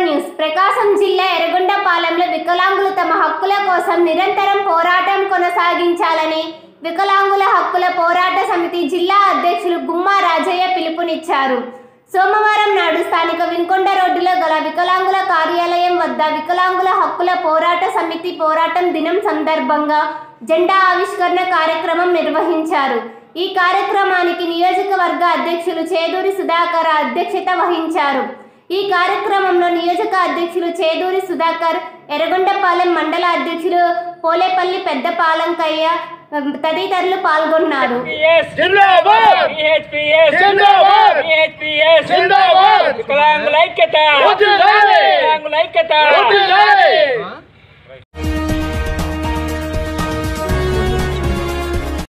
News ప్రకాశం జిల్లా ఎర్రగొండపాలెంలో వికలాంగులు తమ హక్కుల కోసం నిరంతరం పోరాటం కొనసాగించాలని వికలాంగుల హక్కుల పోరాట సమితి జిల్లా అధ్యక్షులు గుమ్మా రాజయ్య పిలుపునిచ్చారు సోమవారం నాడు స్థానిక విన్కొండ రోడ్డులో గల వికలాంగుల కార్యాలయం వద్ద వికలాంగుల హక్కుల పోరాట సమితి పోరాటం దినం సందర్భంగా జెండా ఆవిష్కరణ కార్యక్రమం నిర్వహించారు ఈ కార్యక్రమానికి నియోజకవర్గ అధ్యక్షులు చేదూరి సుధాకర్ అధ్యక్షత వహించారు ఈ కార్యక్రమంలో నియోజక అధ్యక్షులు చేదూరి సుధాకర్ ఎర్రగొండపాలెం మండల అధ్యక్షులు పోలేపల్లి పెద్దపాలంకయ్య తదితరులు పాల్గొన్నారు జిందాబాద్ PHPS జిందాబాద్ PHPS జిందాబాద్ వికలాంగుల ఐక్యత వర్ధిల్లాలి! వికలాంగుల ఐక్యత వర్ధిల్లాలి!